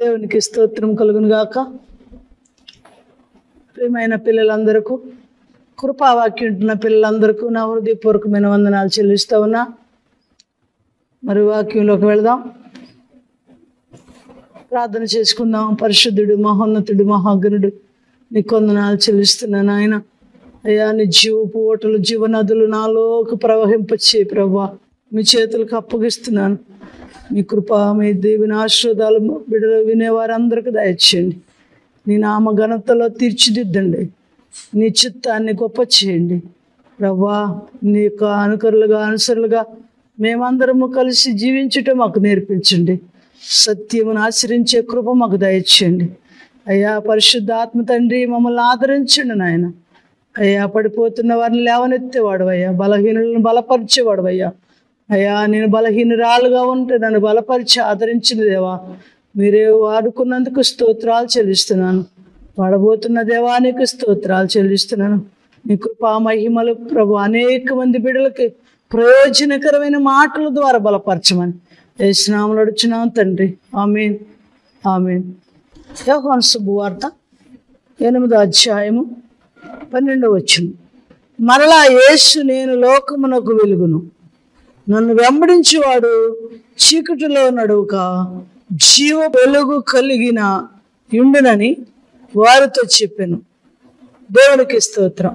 దేవునికి స్తోత్రం కలుగును గాక ప్రియమైన పిల్లలందరకు కృపావాక్యం ఉంటున్న పిల్లలందరికీ నా హృదయపూర్వకమైన వందనాలు చెల్లిస్తా ఉన్నా మరి వాక్యంలోకి వెళదాం ప్రార్థన చేసుకుందాం పరిశుద్ధుడు మహోన్నతుడు మహాగణుడు నీ కొందనాలు చెల్లిస్తున్నాను ఆయన అయ్యా నీ జీవపు ఓటలు జీవనదులు నాలోకి ప్రవహింపచ్చే ప్రభా మీ చేతులకు అప్పగిస్తున్నాను మీ కృప మీ దేవుని ఆశీర్వాదాలు బిడ్డలు వినేవారందరికీ దయచేయండి నీ నామ ఘనతలో తీర్చిదిద్దండి నీ చిత్తాన్ని గొప్ప చేయండి ప్రభా నీ యొక్క అనుకరులుగా అనుసరులుగా మేమందరము కలిసి జీవించటం మాకు నేర్పించండి సత్యమును ఆచరించే కృప మాకు దయచేయండి అయ్యా పరిశుద్ధ ఆత్మ తండ్రి మమ్మల్ని ఆదరించండి నాయన అయ్యా పడిపోతున్న వారిని లేవనెత్తేవాడు అయ్యా బలహీనులను బలపరిచేవాడు అయ్యా అయ్యా నేను బలహీనురాలుగా ఉంటే నన్ను బలపరిచి ఆదరించిన దేవా మీరే వాడుకున్నందుకు స్తోత్రాలు చెల్లిస్తున్నాను పడబోతున్న దేవానికి స్తోత్రాలు చెల్లిస్తున్నాను మీ కృపా మహిమలు ప్రభు అనేక మంది బిడ్డలకి ప్రయోజనకరమైన మాటల ద్వారా బలపరచమని వేసినాములు అడుచున్నాం తండ్రి ఆమెన్ ఆమెన్ యోహాను శుభవార్త ఎనిమిదో అధ్యాయము పన్నెండవ వచ్చును మరలా యేసు నేను లోకమునకు వెలుగును నన్ను వెంబడించేవాడు చీకటిలో నడువుక జీవ వెలుగు కలిగిన ఉండునని వారితో చెప్పాను దేవునికి స్తోత్రం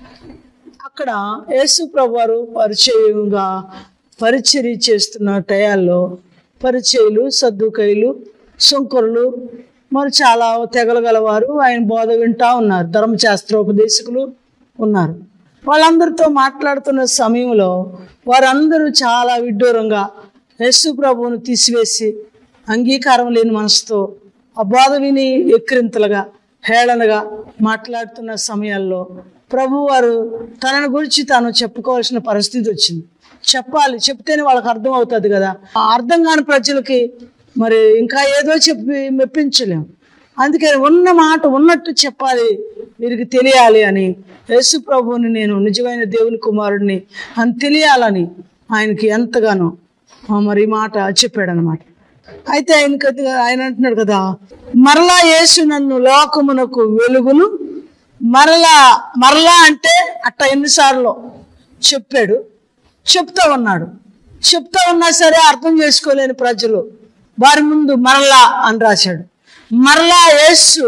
అక్కడ యేసు ప్రభువారు పరిచయంగా పరిచర్య చేస్తున్న టయాల్లో పరిచయులు సద్దుకైలు శంకరులు మరి చాలా తెగలు గలవారు ఆయన బోధ వింటా ఉన్నారు ధర్మశాస్త్రోపదేశకులు ఉన్నారు వాళ్ళందరితో మాట్లాడుతున్న సమయంలో వారందరూ చాలా విడ్డూరంగా యేసు ప్రభువును తీసివేసి అంగీకారం లేని మనసుతో ఆ బోధ విని ఎక్కిరింతలుగా హేళనగా మాట్లాడుతున్న సమయాల్లో ప్రభు వారు తనను గురించి తాను చెప్పుకోవాల్సిన పరిస్థితి వచ్చింది చెప్పాలి చెప్తేనే వాళ్ళకి అర్థం అవుతుంది కదా ఆ అర్థం కాని ప్రజలకి మరి ఇంకా ఏదో చెప్పి మెప్పించలేం అందుకని ఉన్న మాట ఉన్నట్టు చెప్పాలి వీరికి తెలియాలి అని యేసు ప్రభువుని నేను నిజమైన దేవుని కుమారుడిని అని తెలియాలని ఆయనకి ఎంతగానో ఆ మరి ఈ మాట చెప్పాడనమాట అయితే ఆయనకి అది- ఆయన అంటున్నాడు కదా మరలా యేసు నన్ను లోకమునకు వెలుగును మరలా మరలా అంటే అట్ట ఎన్నిసార్లు చెప్పాడు చెప్తా ఉన్నాడు చెప్తా ఉన్నా సరే అర్థం చేసుకోలేని ప్రజలు వారి ముందు మరలా అని రాశాడు మరలా యేసు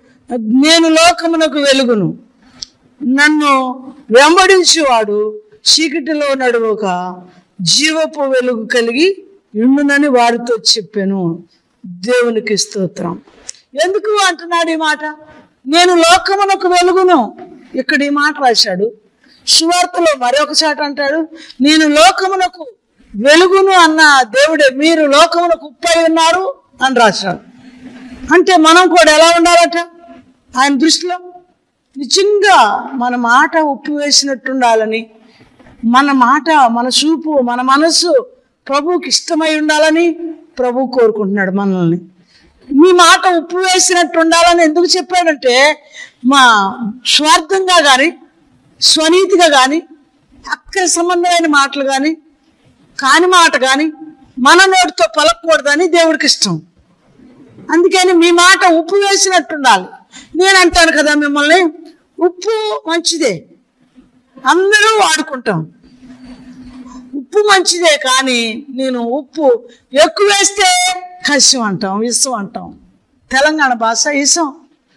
నేను లోకమునకు వెలుగును నన్ను వెంబడించేవాడు చీకటిలో నడువక జీవపు వెలుగు కలిగి ఉండునని వారితో చెప్పాను దేవునికి స్తోత్రం ఎందుకు అంటున్నాడు ఈ మాట నేను లోకమునకు వెలుగును ఇక్కడ ఈ మాట రాశాడు సువార్తలో మరొక చాట అంటాడు నేను లోకమునకు వెలుగును అన్న దేవుడే మీరు లోకమునకు ఉప్పై ఉన్నారు అని రాశాడు అంటే మనం కూడా ఎలా ఉండాలట ఆయన దృష్టిలో నిజంగా మన మాట ఉప్పు వేసినట్టు ఉండాలని మన మాట మన చూపు మన మనస్సు ప్రభువుకి ఇష్టమై ఉండాలని ప్రభు కోరుకుంటున్నాడు మనల్ని మీ మాట ఉప్పు వేసినట్టు ఉండాలని ఎందుకు చెప్పాడంటే మా స్వార్థంగా కానీ స్వనీతిగా కానీ అక్కర సంబంధమైన మాటలు కానీ కాని మాట కానీ మన నోటితో పలకూడదని దేవుడికి ఇష్టం అందుకని మీ మాట ఉప్పు వేసినట్టు ఉండాలి నేను అంటాను కదా మిమ్మల్ని ఉప్పు మంచిదే అందరూ వాడుకుంటాం ఉప్పు మంచిదే కానీ నేను ఉప్పు ఎక్కువ వేస్తే కష్టం అంటాం ఇసం అంటాం తెలంగాణ భాష ఇసం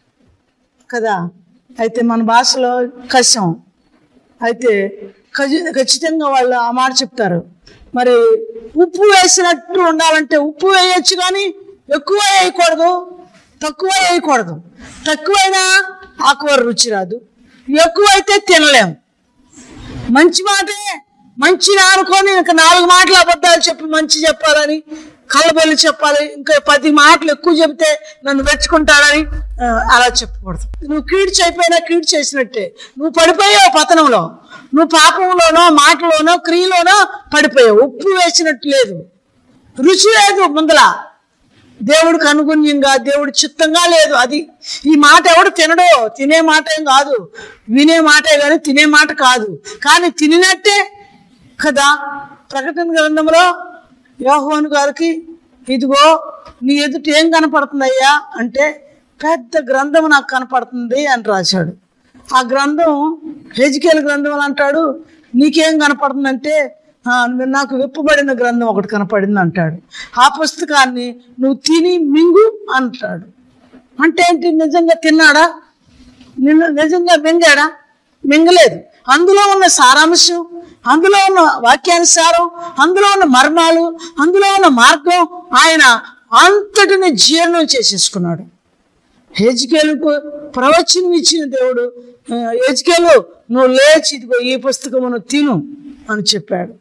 కదా అయితే మన భాషలో కష్టం అయితే ఖచ్చి- ఖచ్చితంగా వాళ్ళు ఆ మాట చెప్తారు మరి ఉప్పు వేసినట్టు ఉండాలంటే ఉప్పు వేయొచ్చు కానీ ఎక్కువ వేయకూడదు తక్కువ వేయకూడదు తక్కువైనా ఆకుకూర రుచి రాదు ఎక్కువైతే తినలేం మంచి మాటే మంచి అనుకొని ఇంకా నాలుగు మాటలు అబద్ధాలు చెప్పి మంచి చెప్పాలని కళ్ళబొల్లి చెప్పాలి ఇంకా పది మాటలు ఎక్కువ చెబితే నన్ను మెచ్చుకుంటాడని ఆ, అలా చెప్పకూడదు నువ్వు కీడు అయిపోయినా కీడు చేసినట్టే నువ్వు పడిపోయావు పతనంలో నువ్వు పాపంలోనో మాటలోనో క్రియలోనో పడిపోయావు ఉప్పు వేసినట్టు లేదు రుచి లేదు ముందల దేవుడికి అనుగుణ్యంగా దేవుడి చిత్తంగా లేదు అది ఈ మాట ఎవడు తినడో తినే మాట ఏం కాదు వినే మాటే కానీ తినే మాట కాదు కానీ తినినట్టే కదా ప్రకటన గ్రంథంలో యోహోను గారికి ఇదిగో నీ ఎదుట ఏం కనపడుతుందయ్యా అంటే పెద్ద గ్రంథం నాకు కనపడుతుంది అని రాశాడు ఆ గ్రంథం హెజికేల్ గ్రంథం అని అంటాడు నీకేం కనపడుతుందంటే "ఆ, నాకు విప్పబడిన గ్రంథం ఒకటి కనపడింది అంటాడు ఆ పుస్తకాన్ని నువ్వు తిని మింగు అంటాడు అంటే ఏంటి నిజంగా తిన్నాడా నిన్ను నిజంగా మింగాడా మింగలేదు అందులో ఉన్న సారాంశం అందులో ఉన్న వాక్యానుసారం అందులో ఉన్న మర్మాలు అందులో ఉన్న మార్గం ఆయన అంతటిని జీర్ణం చేసేసుకున్నాడు హెజ్కేలుకు ప్రవచనం ఇచ్చిన దేవుడు "ఆ, హెజ్కేలు నువ్వు లేచి ఇదిగో ఈ పుస్తకమును తిను అని చెప్పాడు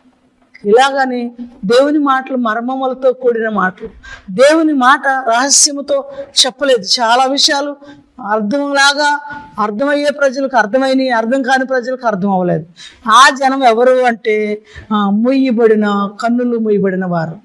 ఇలాగని దేవుని మాటలు మర్మములతో కూడిన మాటలు దేవుని మాట రహస్యముతో చెప్పలేదు చాలా విషయాలు అర్థంలాగా అర్థమయ్యే ప్రజలకు అర్థమైనవి అర్థం కాని ప్రజలకు అర్థం అవ్వలేదు ఆ జనం ఎవరు అంటే ఆ, ముయ్యబడిన కన్నులు ముయ్యబడిన వారు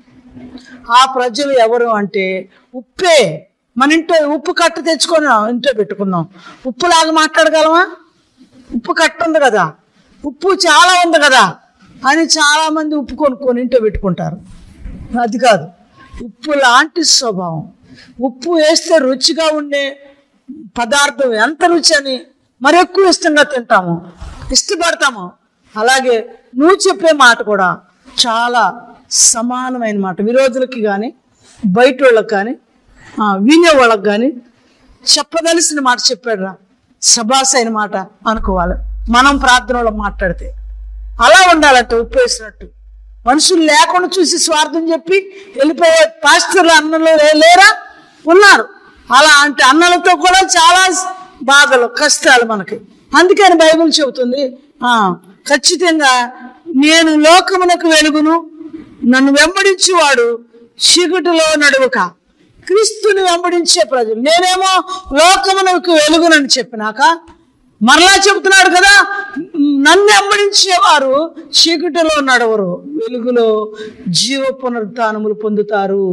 ఆ ప్రజలు ఎవరు అంటే ఉప్పే మన ఇంట్లో ఉప్పు కట్ట తెచ్చుకొని ఇంట్లో పెట్టుకుందాం ఉప్పులాగా మాట్లాడగలమా ఉప్పు కట్ట ఉంది కదా ఉప్పు చాలా ఉంది కదా అని చాలా మంది ఉప్పు కొనుక్కొని ఇంట్లో పెట్టుకుంటారు అది కాదు ఉప్పు లాంటి స్వభావం ఉప్పు వేస్తే రుచిగా ఉండే పదార్థం ఎంత రుచి అని మరి ఎక్కువ ఇష్టంగా తింటాము ఇష్టపడతాము అలాగే నువ్వు చెప్పే మాట కూడా చాలా సమానమైన మాట విరోధులకి కానీ బయట వాళ్ళకి కానీ ఆ, వినే వాళ్ళకి కానీ చెప్పదలసిన మాట చెప్పాడు రా సభాస్ అయిన మాట అనుకోవాలి మనం ప్రార్థనలో మాట్లాడితే అలా ఉండాలంట ఉప్పు వేసినట్టు మనుషులు లేకుండా చూసి స్వార్థం చెప్పి వెళ్ళిపోయే పాస్టర్లు అన్నలు లే- లేరా ఉన్నారు అలా అంటే అన్నలతో కూడా చాలా బాధలు కష్టాలు మనకి అందుకని బైబిల్ చెబుతుంది ఆ, ఖచ్చితంగా నేను లోకమునకు వెలుగును నన్ను వెంబడించేవాడు చీకటిలో నడువుక క్రీస్తుని వెంబడించే ప్రజలు నేనేమో లోకమునకు వెలుగునని చెప్పినాక మరలా చెబుతున్నాడు కదా నన్ను వెంబడించేవారు చీకటిలో నడవరు వెలుగులో జీవ పునరుత్నములు పొందుతారు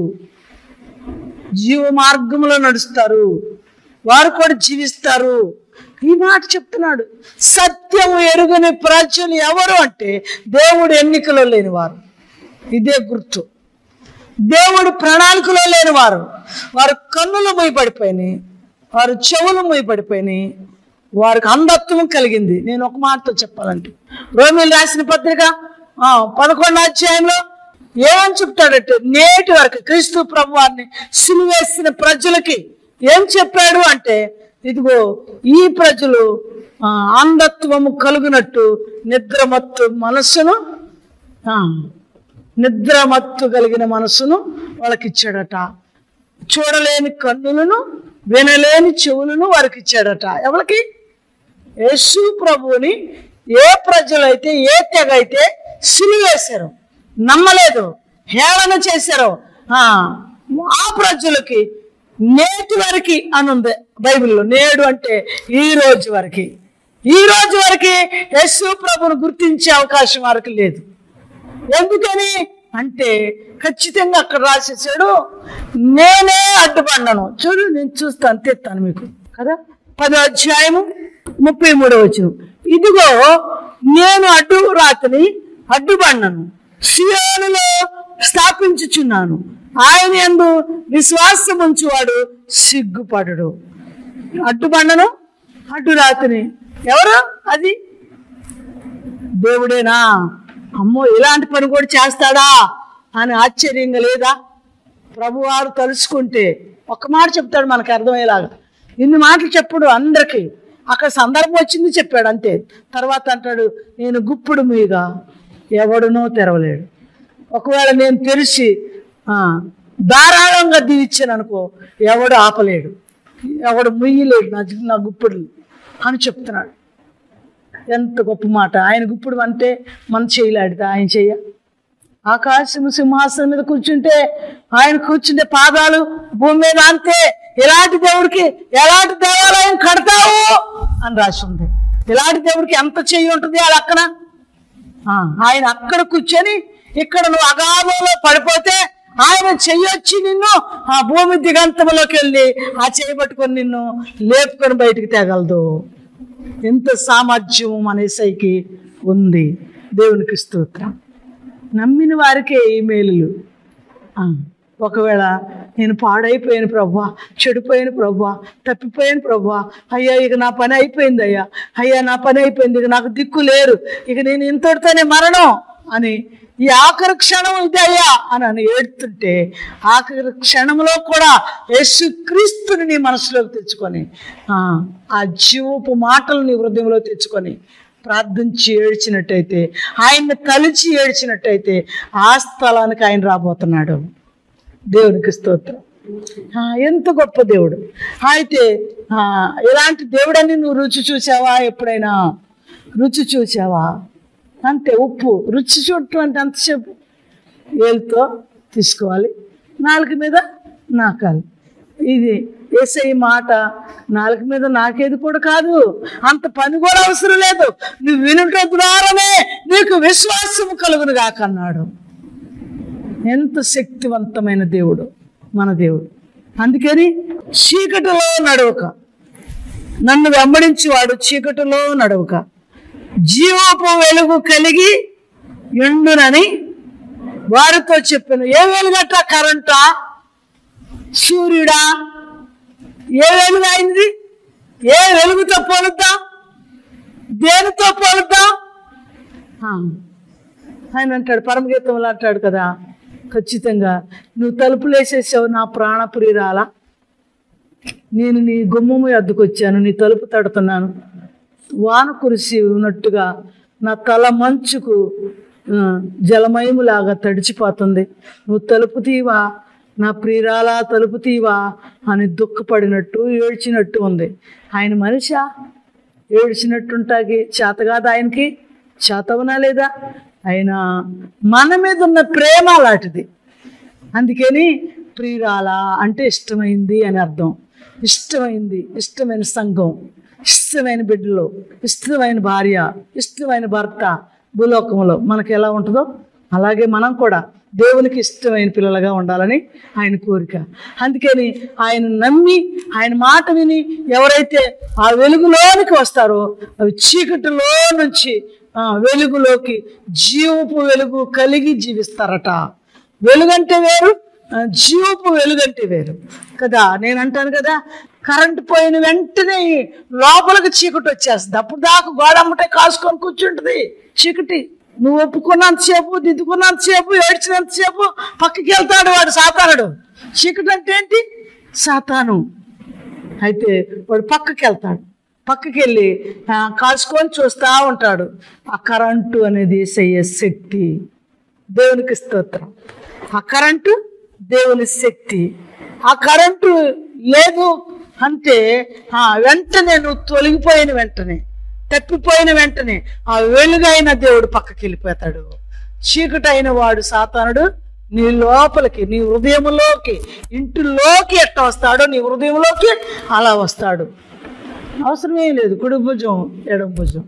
జీవ మార్గంలో నడుస్తారు వారు కూడా జీవిస్తారు ఈ మాట చెప్తున్నాడు సత్యము ఎరుగని ప్రజలు ఎవరు అంటే దేవుడు ఎన్నికలో లేని వారు ఇదే గుర్తు దేవుడు ప్రణాళికలో లేని వారు వారు కన్నులు మూయబడిపోయినాయి వారు చెవులు మూయబడిపోయినాయి వారికి అంధత్వం కలిగింది నేను ఒక మాటతో చెప్పాలంటే రోమిల్ రాసిన పత్రిక ఆ, పదకొండో అధ్యాయంలో ఏమని చెప్తాడంటే నేటి వరకు క్రీస్తు ప్రభు వారిని సిలువేసిన ప్రజలకి ఏం చెప్పాడు అంటే ఇదిగో ఈ ప్రజలు ఆ, అంధత్వము కలుగునట్టు నిద్రమత్తు మనస్సును ఆ, నిద్రమత్తు కలిగిన మనసును వాళ్ళకి ఇచ్చాడట చూడలేని కన్నులను వినలేని చెవులను వారికి ఇచ్చాడట ఎవరికి యేసు ప్రభువుని ఏ ప్రజలైతే ఏ తెగ అయితే సిలివేశారు నమ్మలేదు హేళన చేశారో ఆ ఆ ప్రజలకి నేటి వరకు అని ఉంది బైబిల్లో నేడు అంటే ఈ రోజు వరకు ఈ రోజు వరకు యేసు ప్రభుని గుర్తించే అవకాశం వారికి లేదు ఎందుకని అంటే ఖచ్చితంగా అక్కడ రాసేసాడు నేనే అడ్డుపడ్డాను చూడు నేను చూస్తాను తెస్తాను మీకు కదా పదో అధ్యాయము ముప్పై మూడో వచ్చిన ఇదిగో నేను అడ్డు రాతని అడ్డుపడ్డాను సియోనులో స్థాపించుచున్నాను ఆయన ఎందు విశ్వాసం ఉంచువాడు సిగ్గుపడడు అడ్డుపడ్డను అడ్డు రాతని ఎవరు అది దేవుడేనా అమ్మో ఇలాంటి పని కూడా చేస్తాడా అని ఆశ్చర్యంగా లేదా ప్రభువారు తలుచుకుంటే ఒక్క మాట చెప్తాడు మనకు అర్థమయ్యేలాగా ఇన్ని మాటలు చెప్పడు అందరికీ అక్కడ సందర్భం వచ్చింది చెప్పాడు అంతే తర్వాత అంటాడు నేను గుప్పుడు మీగా ఎవడునో తెరవలేడు ఒకవేళ నేను తెరిచి ఆ, ధారాళంగా దీవిచ్చాను అనుకో ఎవడు ఆపలేడు ఎవడు ముయ్యలేడు నా నా గుప్పుడు అని చెప్తున్నాడు ఎంత గొప్ప మాట ఆయన గుప్పుడు అంటే మన చేయలాడితే ఆయన చెయ్య ఆకాశము సింహాసనం మీద కూర్చుంటే ఆయన కూర్చుంటే పాదాలు భూమి మీద అంతే ఇలాంటి దేవుడికి ఎలాంటి దేవాలయం కడతావు అని రాసి ఉంది ఇలాంటి దేవుడికి ఎంత చెయ్యి ఉంటుంది అది అక్కడ ఆ, ఆయన అక్కడ కూర్చొని ఇక్కడ నువ్వు అగాధంలో పడిపోతే ఆయన చెయ్యొచ్చి నిన్ను ఆ భూమి దిగంతంలోకి వెళ్ళి ఆ చేయి పట్టుకొని నిన్ను లేపుకొని బయటికి తేగలదు ఎంత సామర్థ్యం మన ఏసైకి ఉంది దేవునికి స్తోత్రం నమ్మిన వారికే ఈ మేలులు ఆ, ఒకవేళ నేను పాడైపోయాను ప్రభా చెడిపోయాను ప్రభా తప్పిపోయాను ప్రభా అయ్యా ఇక నా పని అయిపోయింది అయ్యా అయ్యా నా పని అయిపోయింది ఇక నాకు దిక్కు లేరు ఇక నేను ఇంతటితోనే మరణం అని ఈ ఆఖరి క్షణం ఇది అయ్యా అని అని ఏడుతుంటే ఆఖరి క్షణంలో కూడా యేసు క్రీస్తుని నీ మనసులోకి తెచ్చుకొని ఆ, ఆ జీవపు మాటలు నీ హృదయంలో తెచ్చుకొని ప్రార్థించి ఏడ్చినట్టయితే ఆయన్ని తలిచి ఏడ్చినట్టయితే ఆ స్థలానికి ఆయన రాబోతున్నాడు దేవునికి స్తోత్రం ఆ, ఎంత గొప్ప దేవుడు అయితే ఆ, ఇలాంటి దేవుడని నువ్వు రుచి చూసావా ఎప్పుడైనా రుచి చూసావా అంతే ఉప్పు రుచి చూడటం అంటే అంతసేపు ఏలుతో తీసుకోవాలి నాలుగు మీద నాకాలి ఇది ఏసై మాట నాలుగు మీద నాకేది కూడా కాదు అంత పని కూడా అవసరం లేదు నువ్వు వినుట ద్వారానే నీకు విశ్వాసం కలుగును కాకన్నాడు ఎంత శక్తివంతమైన దేవుడు మన దేవుడు అందుకని చీకటిలో నడవక నన్ను వెంబడించేవాడు చీకటిలో నడవక జీవపు వెలుగు కలిగి ఎండునని వారితో చెప్పాను ఏ వెలుగట కరెంటా సూర్యుడా ఏ వెలుగు అయింది ఏ వెలుగుతో పోలుద్దాం దేనితో పోలుద్దాం ఆ, ఆయన అంటాడు పరమగీతంలో అంటాడు కదా ఖచ్చితంగా నువ్వు తలుపులు వేసేసావు నా ప్రాణ ప్రియురాలా నేను నీ గుమ్మము అద్దుకొచ్చాను నీ తలుపు తడుతున్నాను వాన కురిసి ఉన్నట్టుగా నా తల మంచుకు ఆ, జలమయములాగా తడిచిపోతుంది నువ్వు తలుపు తీవా నా ప్రియురాలా తలుపు తీవా అని దుఃఖపడినట్టు ఏడ్చినట్టు ఉంది ఆయన మనిషా ఏడ్చినట్టుంటాకి చేతగాదు ఆయనకి చేతవనా లేదా ఆయన మన మీద ఉన్న ప్రేమ లాంటిది అందుకని ప్రియురాల అంటే ఇష్టమైంది అని అర్థం ఇష్టమైంది ఇష్టమైన సంఘం ఇష్టమైన బిడ్డలు ఇష్టమైన భార్య ఇష్టమైన భర్త భూలోకంలో మనకి ఎలా ఉంటుందో అలాగే మనం కూడా దేవునికి ఇష్టమైన పిల్లలుగా ఉండాలని ఆయన కోరిక అందుకని ఆయన నమ్మి ఆయన మాట విని ఎవరైతే ఆ వెలుగులోనికి వస్తారో అవి చీకటిలో నుంచి ఆ, వెలుగులోకి జీవపు వెలుగు కలిగి జీవిస్తారట వెలుగంటే వేరు ఆ, జీవపు వెలుగంటే వేరు కదా నేను అంటాను కదా కరెంటు పోయిన వెంటనే లోపలికి చీకటి వచ్చేస్తుంది అప్పుడు దాకా గోడమ్మటే కాసుకొని కూర్చుంటుంది చీకటి నువ్వు ఒప్పుకున్నంతసేపు దిద్దుకున్నంతసేపు ఏడ్చినంతసేపు పక్కకి వెళ్తాడు వాడు సాతానుడు చీకటి అంటే ఏంటి సాతాను అయితే వాడు పక్కకి వెళ్తాడు పక్కకి వెళ్ళి ఆ, కాల్చుకొని చూస్తూ ఉంటాడు ఆ కరెంటు అనేది ఏసయ్యే శక్తి దేవునికి స్తోత్రం ఆ కరెంటు దేవుని శక్తి ఆ కరెంటు లేదు అంటే ఆ వెంటనే నువ్వు తొలగిపోయిన వెంటనే తప్పిపోయిన వెంటనే ఆ వెలుగైన దేవుడు పక్కకి వెళ్ళిపోతాడు చీకటైన వాడు సాతానుడు నీ లోపలికి నీ హృదయంలోకి ఇంటిలోకి ఎట్ట వస్తాడో నీ హృదయంలోకి అలా వస్తాడు అవసరమేం లేదు కుడి భుజం ఎడం భుజం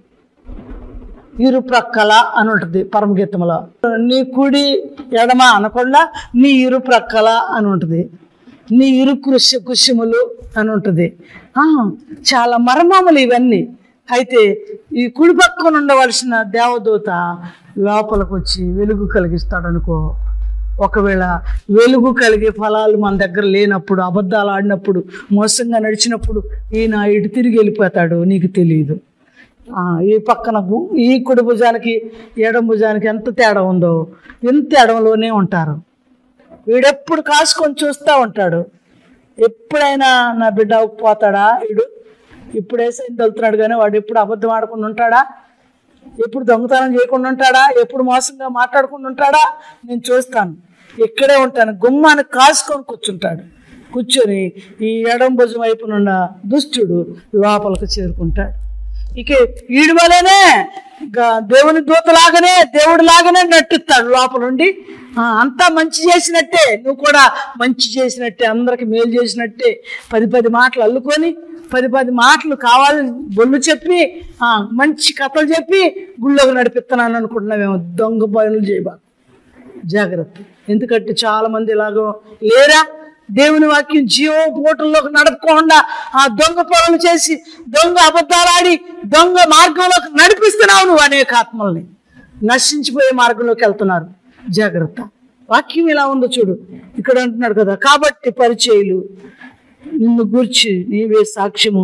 ఇరు ప్రక్కల అని ఉంటుంది పరమగీతంలో నీ కుడి ఎడమ అనకుండా నీ ఇరు ప్రక్కల అని ఉంటుంది నీ ఇరు కృషి కుషములు అని ఉంటుంది ఆ, చాలా మర్మములు ఇవన్నీ అయితే ఈ కుడి పక్కన ఉండవలసిన దేవదూత లోపలికి వచ్చి వెలుగు కలిగిస్తాడు అనుకో ఒకవేళ వెలుగు కలిగే ఫలాలు మన దగ్గర లేనప్పుడు అబద్ధాలు ఆడినప్పుడు మోసంగా నడిచినప్పుడు ఈయన ఇటు తిరిగి వెళ్ళిపోతాడు నీకు తెలియదు ఆ, ఈ పక్కన గు- ఈ కుడి భుజానికి ఎడం భుజానికి ఎంత తేడా ఉందో ఎంత ఎడంలోనే ఉంటారు వీడెప్పుడు కాసుకొని చూస్తూ ఉంటాడు ఎప్పుడైనా నా బిడ్డ పోతాడా వీడు ఇప్పుడు వేసేది వెళ్తున్నాడు కానీ వాడు ఎప్పుడు అబద్ధం ఆడకుండా ఉంటాడా ఎప్పుడు దొంగతనం చేయకుండా ఉంటాడా ఎప్పుడు మోసంగా మాట్లాడకుండా ఉంటాడా నేను చూస్తాను ఇక్కడే ఉంటాను గుమ్మాన్ని కాసుకొని కూర్చుంటాడు కూర్చొని ఈ ఎడం భుజం వైపునున్న దుష్టుడు లోపలికి చేరుకుంటాడు ఇక వీడి వలనే గా- దేవుని దూతలాగానే దేవుడి లాగానే నటిస్తాడు లోపల ఉండి ఆ, అంతా మంచి చేసినట్టే నువ్వు కూడా మంచి చేసినట్టే అందరికి మేలు చేసినట్టే పది పది మాటలు అల్లుకొని పది పది మాటలు కావాలి బొల్లు చెప్పి ఆ, మంచి కథలు చెప్పి గుళ్ళోకి నడిపిస్తున్నాను అనుకుంటున్నావేమో దొంగ పనులు చేయబా జాగ్రత్త ఎందుకంటే చాలా మంది ఇలాగో లేరా దేవుని వాక్యం జీవ పోటుల్లోకి నడపకుండా ఆ దొంగ పనులు చేసి దొంగ అబద్ధాలు ఆడి దొంగ మార్గంలోకి నడిపిస్తున్నావు నువ్వు అనేక ఆత్మల్ని నశించిపోయే మార్గంలోకి వెళ్తున్నారు జాగ్రత్త వాక్యం ఎలా ఉందో చూడు ఇక్కడ అంటున్నాడు కదా కాబట్టి పరిచయులు నిన్ను గూర్చి నీవే సాక్ష్యము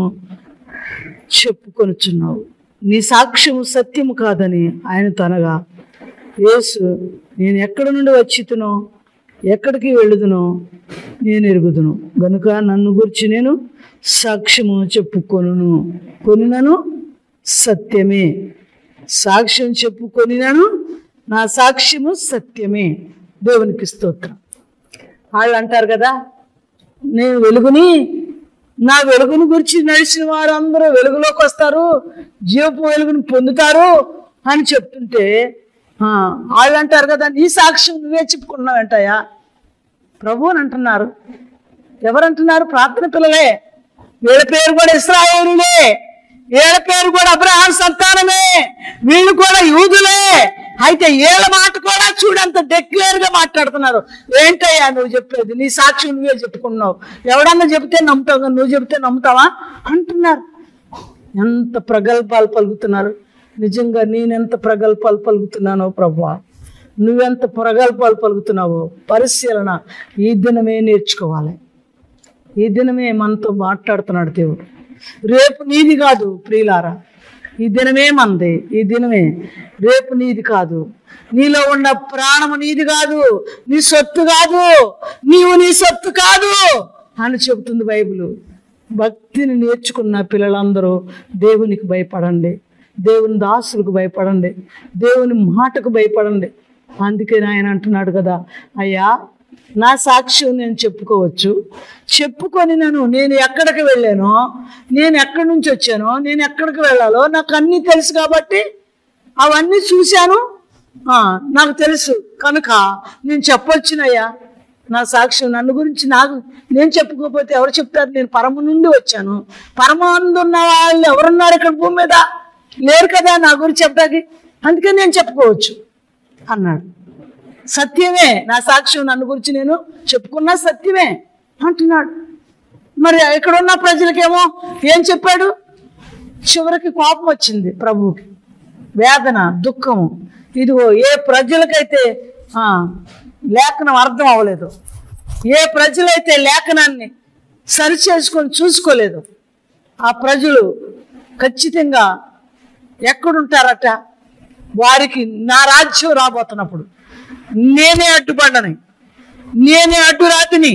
చెప్పుకొనుచున్నావు నీ సాక్ష్యము సత్యము కాదని ఆయన తనగా యేసు నేను ఎక్కడి నుండి వచ్చితునో ఎక్కడికి వెళ్ళుదునో నేను ఎరుగుదును గనుక నన్ను గురించి నేను సాక్ష్యము చెప్పుకొనును కొనినను సత్యమే సాక్ష్యం చెప్పుకొనినను నా సాక్ష్యము సత్యమే దేవునికి స్తోత్రం వాళ్ళు అంటారు కదా నేను వెలుగుని నా వెలుగును గురించి నడిచిన వారు అందరూ వెలుగులోకి వస్తారు జీవపు వెలుగుని పొందుతారు అని చెప్తుంటే ఆ, వాళ్ళు అంటారు కదా నీ సాక్ష్యం నువ్వే చెప్పుకున్నావంటయ్యా ప్రభు అని అంటున్నారు ఎవరంటున్నారు ప్రార్థన పిల్లలే వీళ్ళ పేరు కూడా ఇస్రాయేలులే వీళ్ళ పేరు కూడా అబ్రహాం సంతానమే వీళ్ళు కూడా యూదులే అయితే వీళ్ళ మాట కూడా చూడంత డెక్లేర్ గా మాట్లాడుతున్నారు ఏంటయ్యా నువ్వు చెప్పేది నీ సాక్షి నువ్వే చెప్పుకున్నావు ఎవడన్నా చెప్తే నమ్ముతావు కానీ నువ్వు చెప్తే నమ్ముతావా అంటున్నారు ఎంత ప్రగల్భాలు పలుకుతున్నారు నిజంగా నేనెంత ప్రగల్భాలు పలుకుతున్నానో ప్రభా నువ్వెంత ప్రగల్భాలు పలుకుతున్నావో పరిశీలన ఈ దినమే నేర్చుకోవాలి ఈ దినమే మనతో మాట్లాడుతున్నాడు దేవుడు రేపు నీది కాదు ప్రియులారా ఈ దినమే మనది ఈ దినమే రేపు నీది కాదు నీలో ఉన్న ప్రాణము నీది కాదు నీ సొత్తు కాదు నీవు నీ సొత్తు కాదు అని చెబుతుంది బైబిల్ భక్తిని నేర్చుకున్న పిల్లలందరూ దేవునికి భయపడండి దేవుని దాసులకు భయపడండి దేవుని మాటకు భయపడండి అందుకే ఆయన అంటున్నాడు కదా అయ్యా నా సాక్ష్యం నేను చెప్పుకోవచ్చు చెప్పుకొని నేను నేను ఎక్కడికి వెళ్ళానో నేను ఎక్కడి నుంచి వచ్చానో నేను ఎక్కడికి వెళ్ళాలో నాకు అన్నీ తెలుసు కాబట్టి అవన్నీ చూశాను ఆ, నాకు తెలుసు కనుక నేను చెప్పొచ్చునయ్యా నా సాక్ష్యం నన్ను గురించి నాకు నేను చెప్పుకోకపోతే ఎవరు చెప్తారు నేను పరమ నుండి వచ్చాను పరమానంద ఉన్న వాళ్ళు ఎవరున్నారు ఇక్కడ భూమి మీద లేరు కదా నా గురించి చెప్పడానికి అందుకే నేను చెప్పుకోవచ్చు అన్నాడు సత్యమే నా సాక్ష్యం నన్ను గురించి నేను చెప్పుకున్నా సత్యమే అంటున్నాడు మరి ఇక్కడ ఉన్న ప్రజలకేమో ఏం చెప్పాడు చివరికి కోపం వచ్చింది ప్రభువుకి వేదన దుఃఖము ఇదిగో ఏ ప్రజలకైతే ఆ, లేఖనం అర్థం అవ్వలేదు ఏ ప్రజలైతే లేఖనాన్ని సరి చేసుకొని చూసుకోలేదు ఆ ప్రజలు ఖచ్చితంగా ఎక్కడుంటారట వారికి నా రాజ్యం రాబోతున్నప్పుడు నేనే అడ్డుపడ్డని నేనే అడ్డురాతిని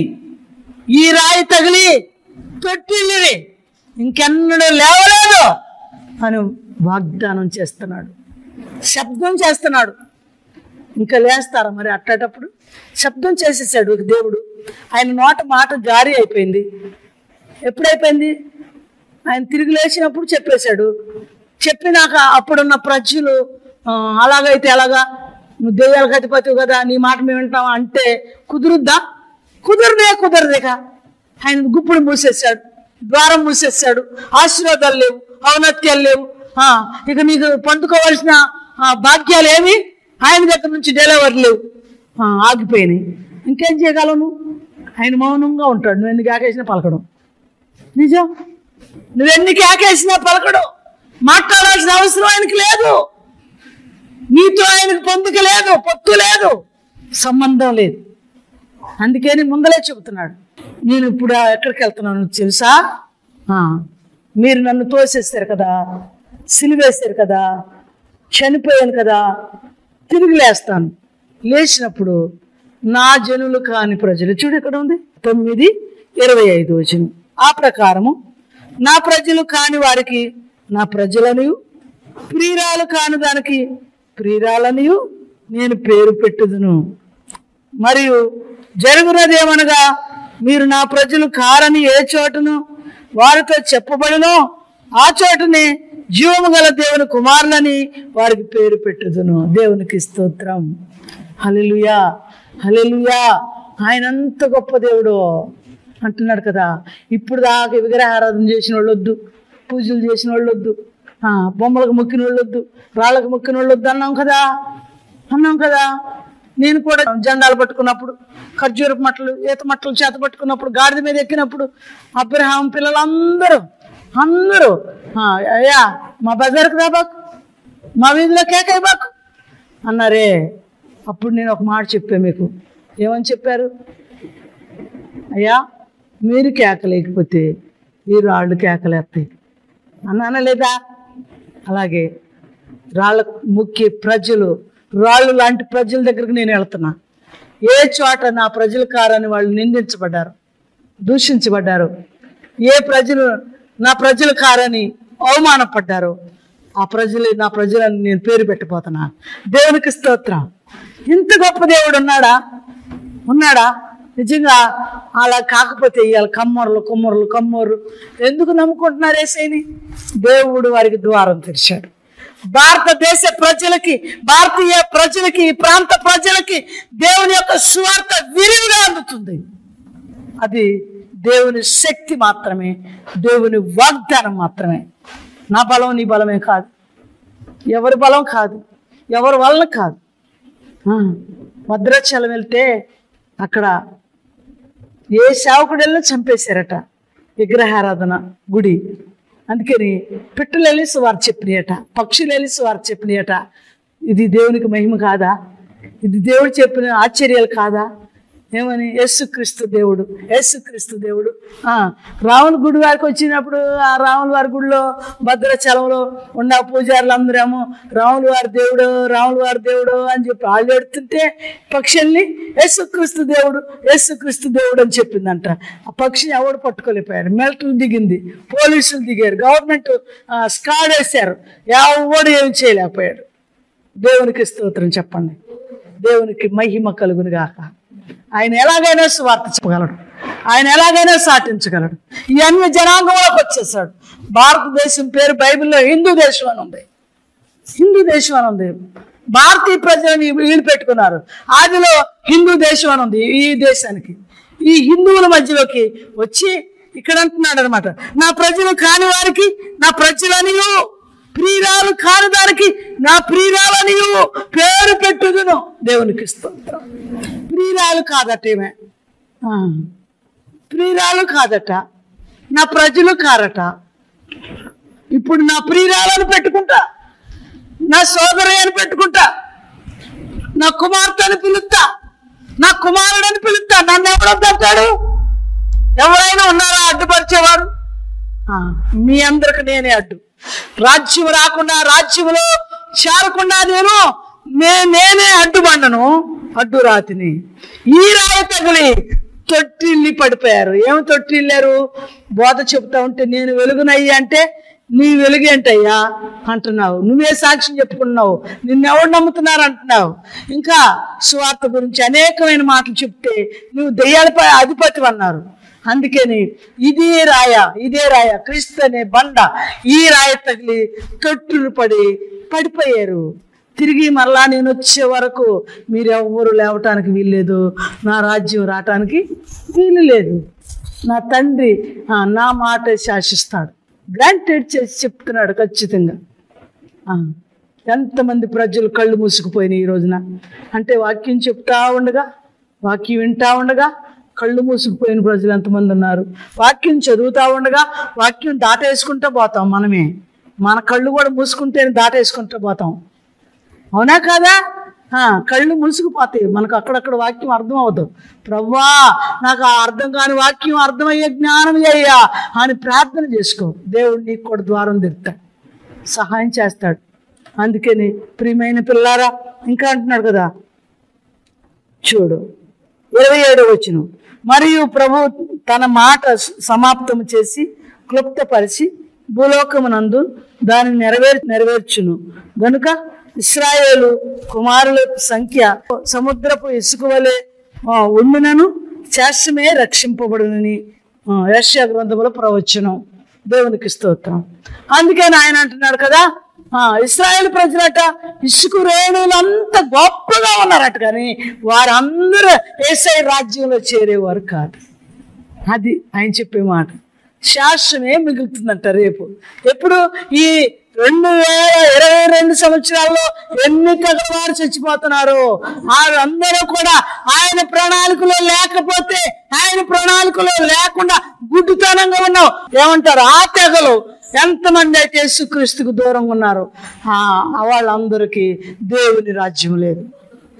ఈ రాయి తగిలి తొట్టిల్లిరి ఇంకెన్నడూ లేవలేదు అని వాగ్దానం చేస్తున్నాడు శబ్దం చేస్తున్నాడు ఇంకా లేస్తారా మరి అట్టేటప్పుడు శబ్దం చేసేసాడు దేవుడు ఆయన నోట మాట జారీ అయిపోయింది ఎప్పుడైపోయింది ఆయన తిరిగి లేచినప్పుడు చెప్పేశాడు చెప్పినాక అప్పుడున్న ప్రజలు "ఆ, అలాగైతే ఎలాగా నువ్వు దెయ్యాలకు అధిపతివి కదా నీ మాట మేము వింటావా అంటే కుదురుద్దా కుదరదే కుదరదేక ఆయన గుప్పుడు మూసేశాడు ద్వారం మూసేశాడు ఆశీర్వాదాలు లేవు ఔన్నత్యాలు లేవు ఆ, ఇక నీకు పొందుకోవాల్సిన ఆ, భాగ్యాలు ఏమి ఆయన దగ్గర నుంచి డెలివరీ లేవు ఆ, ఆగిపోయినాయి ఇంకేం చేయగలవు నువ్వు ఆయన మౌనంగా ఉంటాడు నువ్వు ఎందుకు ఆకేసిన పలకడం నిజం నువ్వెన్ని కేకేసినా పలకడు మాట్లాడాల్సిన అవసరం ఆయనకి లేదు నీతో ఆయనకు పొందుక లేదు పొత్తు లేదు సంబంధం లేదు అందుకని ముందలే చెబుతున్నాడు నేను ఇప్పుడు ఎక్కడికి వెళ్తున్నాను తెలుసా ఆ, మీరు నన్ను తోసేస్తారు కదా సిలివేస్తారు కదా చనిపోయాను కదా తిరిగి లేస్తాను లేచినప్పుడు నా జనులు కాని ప్రజలు చూడు ఎక్కడ ఉంది తొమ్మిది ఇరవై ఐదు వచ్చింది ఆ ప్రకారము నా ప్రజలు కాని వారికి నా ప్రజలనియు ప్రియురాలు కాని దానికి ప్రియురాలనియు నేను పేరు పెట్టుదును మరియు జరుగునదేమనగా మీరు నా ప్రజలు కారని ఏ చోటును వారితో చెప్పబడినో ఆ చోటునే జీవము గల దేవుని కుమారులని వారికి పేరు పెట్టుదును దేవునికి స్తోత్రం హల్లెలూయా హల్లెలూయా ఆయన అంత గొప్ప దేవుడు అంటున్నాడు కదా ఇప్పుడు దాకా విగ్రహారాధన చేసిన వాళ్ళు వద్దు పూజలు చేసిన వాళ్ళు వద్దు ఆ, బొమ్మలకు మొక్కిన వాళ్ళు వద్దు రాళ్ళకు మొక్కిన వాళ్ళు వద్దు అన్నాం కదా అన్నాం కదా నేను కూడా జెండాలు పట్టుకున్నప్పుడు ఖర్జూరపు మట్టలు ఈత మట్టలు చేత పట్టుకున్నప్పుడు గాడిద మీద ఎక్కినప్పుడు అబ్రహాం పిల్లలందరూ అందరూ "ఆ, అయ్యా మా బజార్కి రాబాకు మా వీధిలో కేక్ అయ్యబాకు అన్నారే అప్పుడు నేను ఒక మాట చెప్పా మీకు ఏమని చెప్పారు అయ్యా మీరు కేకలేకపోతే ఈ రాళ్ళు కేకలేస్తాయి అన్నానా లేదా అలాగే రాళ్ళ ముఖ్య ప్రజలు రాళ్ళు లాంటి ప్రజల దగ్గరికి నేను వెళ్తున్నా ఏ చోట నా ప్రజలు కారని వాళ్ళు నిందించబడ్డారు దూషించబడ్డారు ఏ ప్రజలు నా ప్రజలు కారని అవమానపడ్డారు ఆ ప్రజలు నా ప్రజలని నేను పేరు పెట్టిపోతున్నా దేవునికి స్తోత్రం ఇంత గొప్ప దేవుడు ఉన్నాడా ఉన్నాడా నిజంగా అలా కాకపోతే ఇవాళ కమ్మరులు కుమ్మరులు కమ్మరు ఎందుకు నమ్ముకుంటున్నారు ఏసైని దేవుడు వారికి ద్వారం తెరిచాడు భారతదేశ ప్రజలకి భారతీయ ప్రజలకి ఈ ప్రాంత ప్రజలకి దేవుని యొక్క స్వార్థ విరివిగా అందుతుంది అది దేవుని శక్తి మాత్రమే దేవుని వాగ్దానం మాత్రమే నా బలం నీ బలమే కాదు ఎవరి బలం కాదు ఎవరి వలన కాదు ఆ, భద్రాచలం వెళ్తే అక్కడ ఏ సేవకుడు వెళ్ళినా చంపేశారట విగ్రహారాధన గుడి అందుకని పిట్టలు వెళ్ళి వారు చెప్పినాయట పక్షులు వెళ్ళి వారు చెప్పినాయట ఇది దేవునికి మహిమ కాదా ఇది దేవుడు చెప్పిన ఆశ్చర్యాలు కాదా ఏమని యేసుక్రీస్తు దేవుడు యేసుక్రీస్తు దేవుడు ఆ, రాముల గుడి వారికి వచ్చినప్పుడు ఆ రాముల వారి గుడిలో భద్రాచలంలో ఉన్న పూజారులు అందరేమో రాముల వారి దేవుడు రాముల వారి దేవుడు అని చెప్పి వాళ్ళు ఎడుతుంటే పక్షుల్ని యేసుక్రీస్తు దేవుడు యేసుక్రీస్తు దేవుడు అని చెప్పిందంట ఆ పక్షిని ఎవడు పట్టుకోలేకపోయారు మిలిటరీ దిగింది పోలీసులు దిగారు గవర్నమెంట్ ఆ, స్కాడ్ వేశారు ఎవడు ఏం చేయలేకపోయాడు దేవునికి స్తోత్రం చెప్పండి దేవునికి మహిమ కలుగును గాక ఆయన ఎలాగైనా స్వార్థ చెప్పగలడు ఆయన ఎలాగైనా సాటించగలడు ఈ అన్య జనాంగంలోకి వచ్చేసాడు భారతదేశం పేరు బైబిల్లో హిందూ దేశం అని ఉంది హిందూ దేశం అని ఉంది భారతీయ ప్రజలని వీళ్ళు పెట్టుకున్నారు ఆదిలో హిందూ దేశం అని ఉంది ఈ దేశానికి ఈ హిందువుల మధ్యలోకి వచ్చి ఇక్కడ అంటున్నాడు అనమాట నా ప్రజలు కాని వారికి నా ప్రజలనియు ప్రియురాలు కాని దానికి నా ప్రియురాలనియు పేరు పెట్టుదును దేవునికి స్తోత్రం ప్రియురాలు కాదట ఈమె ఆ. ప్రియురాలు కాదట నా ప్రజలు కారట ఇప్పుడు నా ప్రియురాలను పెట్టుకుంటా నా సోదరి అని పెట్టుకుంటా నా కుమార్తె అని పిలుస్తా నా కుమారుడు అని పిలుస్తా నన్ను ఎవడొద్దంటాడు ఎవరైనా ఉన్నారా అడ్డుపరిచేవారు ఆ, మీ అందరికి నేనే అడ్డు రాజ్యం రాకుండా రాజ్యంలో చేరకుండా నేను నే- నేనే అడ్డుబండను అడ్డు రాతిని ఈ రాయ తగిలి తొట్టిల్లి పడిపోయారు ఏమి తొట్టిల్లారు బోధ చెప్తా ఉంటే నేను వెలుగునయ్యా అంటే నీ వెలుగు ఏంటయ్యా అంటున్నావు నువ్వే సాక్ష్యం చెప్పుకున్నావు నిన్నెవడు నమ్ముతున్నారు అంటున్నావు ఇంకా సువార్త గురించి అనేకమైన మాటలు చెప్తే నువ్వు దెయ్యాలపై అధిపతి అన్నారు అందుకని ఇదే రాయ ఇదే రాయ క్రీస్తు అనే బండ ఈ రాయ తగిలి తొట్టులు పడి పడిపోయారు తిరిగి మరలా నేను వచ్చే వరకు మీరు ఎవ్వరు లేవటానికి వీల్లేదు నా రాజ్యం రావటానికి వీలు లేదు నా తండ్రి ఆ, నా మాట శాసిస్తాడు గ్రాంటెడ్ చేసి చెప్తున్నాడు ఖచ్చితంగా ఆ, ఎంతమంది ప్రజలు కళ్ళు మూసుకుపోయినాయి ఈ రోజున అంటే వాక్యం చెప్తా ఉండగా వాక్యం వింటా ఉండగా కళ్ళు మూసుకుపోయిన ప్రజలు ఎంతమంది ఉన్నారు వాక్యం చదువుతా ఉండగా వాక్యం దాటేసుకుంటూ పోతాం మనమే మన కళ్ళు కూడా మూసుకుంటేనే దాటేసుకుంటూ పోతాం అవునా కాదా ఆ, కళ్ళు మూసుకుపోతాయి మనకు అక్కడక్కడ వాక్యం అర్థం అవ్వదు ప్రవ్వా నాకు ఆ అర్థం కాని వాక్యం అర్థమయ్యే జ్ఞానం అయ్యా అని ప్రార్థన చేసుకో దేవుడు నీకు కూడా ద్వారం తెరుతాడు సహాయం చేస్తాడు అందుకని ప్రియమైన పిల్లారా ఇంకా అంటున్నాడు కదా చూడు ఇరవై ఏడు వచ్చిన మరియు ప్రభు తన మాట సమాప్తం చేసి క్లుప్తపరిచి భూలోకమునందు దానిని నెరవేర్ నెరవేర్చును గనుక ఇస్రాయేలు కుమారుల సంఖ్య సముద్రపు ఇసుక వలె ఆ, ఉండునను శాస్త్రమే రక్షింపబడునని ఆ, యెషయా గ్రంథములో ప్రవచనం దేవునికి స్తోత్రం అందుకని ఆయన అంటున్నాడు కదా ఆ ఇస్రాయేల్ ప్రజలట ఇసుక రేణులంతా గొప్పగా ఉన్నారట కానీ వారందరూ ఏసై రాజ్యంలో చేరేవారు కాదు అది ఆయన చెప్పే మాట శాస్త్రమే మిగులుతుందంట రేపు ఎప్పుడు ఈ రెండు వేల ఇరవై రెండు సంవత్సరాల్లో ఎన్ని వారు చచ్చిపోతున్నారు వారందరూ కూడా ఆయన ప్రణాళికలో లేకపోతే ఆయన ప్రణాళికలో లేకుండా గుడ్డుతనంగా ఉన్నావు ఏమంటారు ఆ తెగలు ఎంతమంది అయితే యేసుక్రీస్తుకు దూరంగా ఉన్నారు ఆ వాళ్ళందరికీ దేవుని రాజ్యం లేదు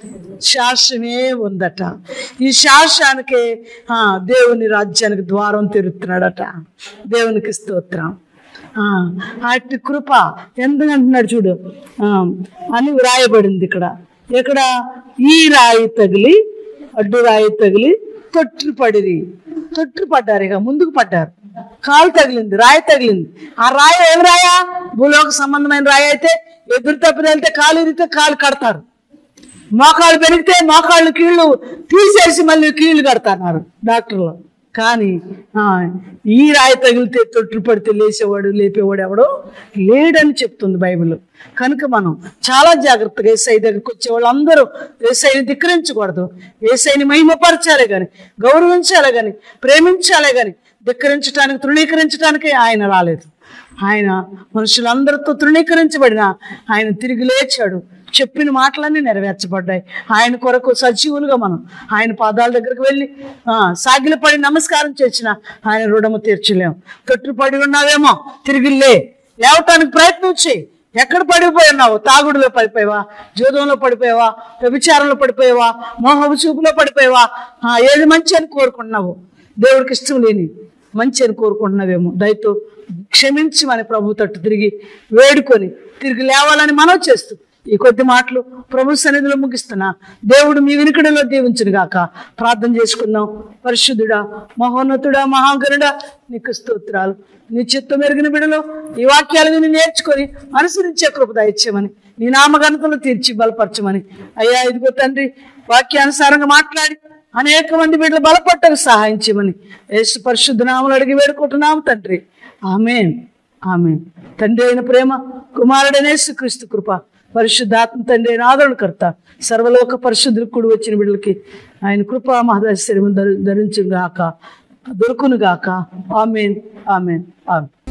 శాసనమే ఉందట ఈ శాసనానికి ఆ, దేవుని రాజ్యానికి ద్వారం తెరుతున్నాడట దేవునికి స్తోత్రం ఆ, అట్టి కృప ఎందుకంటున్నాడు చూడు ఆ, అని వ్రాయబడింది ఇక్కడ ఇక్కడ ఈ రాయి తగిలి అడ్డు రాయి తగిలి తొట్టు పడిరి తొట్టు పడ్డారు ఇక ముందుకు పడ్డారు కాలు తగిలింది రాయి తగిలింది ఆ రాయి ఏం రాయా భూలోక సంబంధమైన రాయి అయితే ఎదురు తప్పిన వెళ్తే కాలు ఇరిగితే కాలు కడతారు మోకాళ్ళు పెరిగితే మోకాళ్ళు కీళ్ళు తీసేసి మళ్ళీ కీళ్ళు కడతారు డాక్టర్లు కానీ ఆ, ఈ రాయి తగిలితే తొట్టు పడితే లేచేవాడు లేపేవాడు ఎవడో లేడని చెప్తుంది బైబిల్ కనుక మనం చాలా జాగ్రత్తగా ఏసై దగ్గరికి వచ్చే వాళ్ళందరూ ఏసైని ధిక్కరించకూడదు ఏసైని మహిమపరచాలే కానీ గౌరవించాలే కానీ ప్రేమించాలే కానీ ధిక్కరించడానికి తృణీకరించడానికి ఆయన రాలేదు ఆయన మనుషులందరితో తృణీకరించబడిన ఆయన తిరిగి లేచాడు చెప్పిన మాటలన్నీ నెరవేర్చబడ్డాయి ఆయన కొరకు సజీవులుగా మనం ఆయన పాదాల దగ్గరికి వెళ్ళి ఆ, సాగిలపడి నమస్కారం చేసిన ఆయన రుణము తీర్చలేం తొట్టుపడి ఉన్నావేమో తిరిగి లే లేవటానికి ప్రయత్నం చేయి ఎక్కడ పడిపోయి ఉన్నావు తాగుడులో పడిపోయావా జూదంలో పడిపోయావా వ్యభిచారంలో పడిపోయావా మోహపు చూపులో పడిపోయావా ఆ, ఏది మంచి అని కోరుకుంటున్నావు దేవుడికి ఇష్టం లేని మంచి అని కోరుకుంటున్నావేమో దయతో క్షమించి మన ప్రభు తట్టు తిరిగి వేడుకొని తిరిగి లేవాలని మనం చేస్తూ ఈ కొద్ది మాటలు ప్రభు సన్నిధిలో ముగిస్తున్నా దేవుడు మీ వినికిడిలో దీవించును గాక ప్రార్థన చేసుకుందాం పరిశుద్ధుడా మహోన్నతుడా మహాగరుడా నీకు స్తోత్రాలు నీ చిత్తం మెరిగిన బిడలో ఈ వాక్యాలు విని నేర్చుకొని అనుసరించే కృప దయచేయమని నీ నామగణతలు తీర్చి బలపరచమని అయ్యా ఇదిగో తండ్రి వాక్యానుసారంగా మాట్లాడి అనేక మంది బిడ్డలు బలపట్టకు సహాయం చేయమని యేసు పరిశుద్ధ నామలు అడిగి వేడుకుంటున్నాము తండ్రి ఆమెన్ ఆమెన్ తండ్రి అయిన ప్రేమ కుమారుడనే క్రీస్తు కృప పరిశుద్ధాత్మ తండ్రి అయిన ఆదరణకర్త సర్వలోక పరిశుద్ధులు కూడి వచ్చిన బిడ్డలకి ఆయన కృప మహదైశ్వర్యం ధరించుగాక దొరుకునుగాక ఆమెన్ ఆమెన్ ఆమెన్